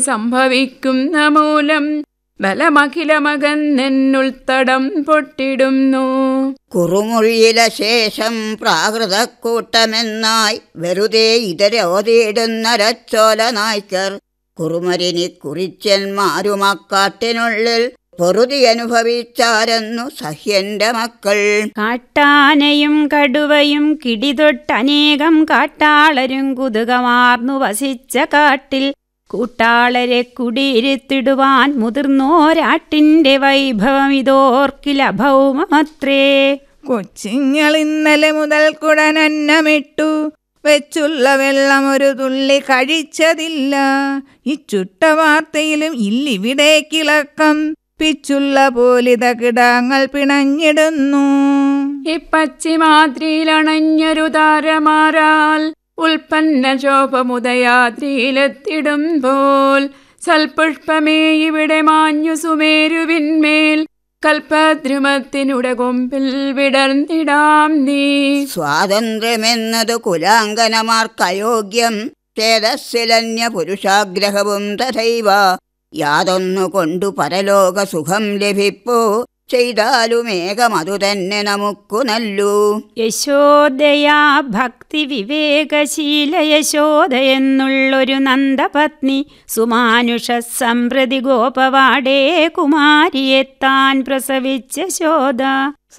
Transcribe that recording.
സംഭവിക്കുന്ന മൂലം ബലമഖിലമകന്നെന്നുൾത്തടം പൊട്ടിടുന്നു കുറുമൊഴിയില ശേഷം പ്രാകൃതക്കൂട്ടമെന്നായി വെറുതെ ഇതരോതിയിടുന്നരച്ചോല നായ്ക്കർ കുറുമരിനി കുറിച്ചന്മാരുമക്കാട്ടിനുള്ളിൽ പൊറുതി അനുഭവിച്ചാരെന്നു സഹ്യന്റെ മക്കൾ കാട്ടാനയും കടുവയും കിടിതൊട്ടനേകം കാട്ടാളരും കുതുകമാർന്നു വസിച്ച കാട്ടിൽ കൂട്ടാളരെ കുടിയിരുത്തിടുവാൻ മുതിർന്നോരാട്ടിന്റെ വൈഭവം ഇതോർക്കില ഭൗമമത്രേ കൊച്ചിങ്ങൾ ഇന്നലെ മുതൽ കുടനന്നമിട്ടു വെച്ചുള്ള വെള്ളം ഒരു തുള്ളി കഴിച്ചതില്ല ഈ ചുട്ട വാർത്തയിലും ഇല്ലിവിടെ കിളക്കം പിച്ചുള്ള പോലിത കിടാങ്ങൾ പിണഞ്ഞിടുന്നു ഈ പശ്ചിമാദ്രിയിലണഞ്ഞൊരു താരമാരാൽ ഉൽപ്പന്ന ശോഭമുദയാദ്രിയിലെത്തിടുമ്പോൾ സൽപുഷ്പമേ ഇവിടെ മാഞ്ഞു സുമേരുവിന്മേൽ കൽപ്പദ്രുമത്തിനുടെ കൊമ്പിൽ വിടർന്നിടാം നീ സ്വാതന്ത്ര്യമെന്നത് കുലാങ്കനമാർക്കയോഗ്യം ചേതസ്സിലന്യ പുരുഷാഗ്രഹവും തഥൈവ യാതൊന്നു കൊണ്ടു പരലോക സുഖം ലഭിപ്പോ ചെയ്താലുമേകമതു തന്നെ നമുക്കു നല്ലൂ യശോദയാ ഭക്തി വിവേകശീല യശോദ എന്നുള്ളൊരു നന്ദപത്നി സുമാനുഷ സംപ്രതി ഗോപവാടേ കുമാരിയെ താൻ പ്രസവിച്ച ശോധ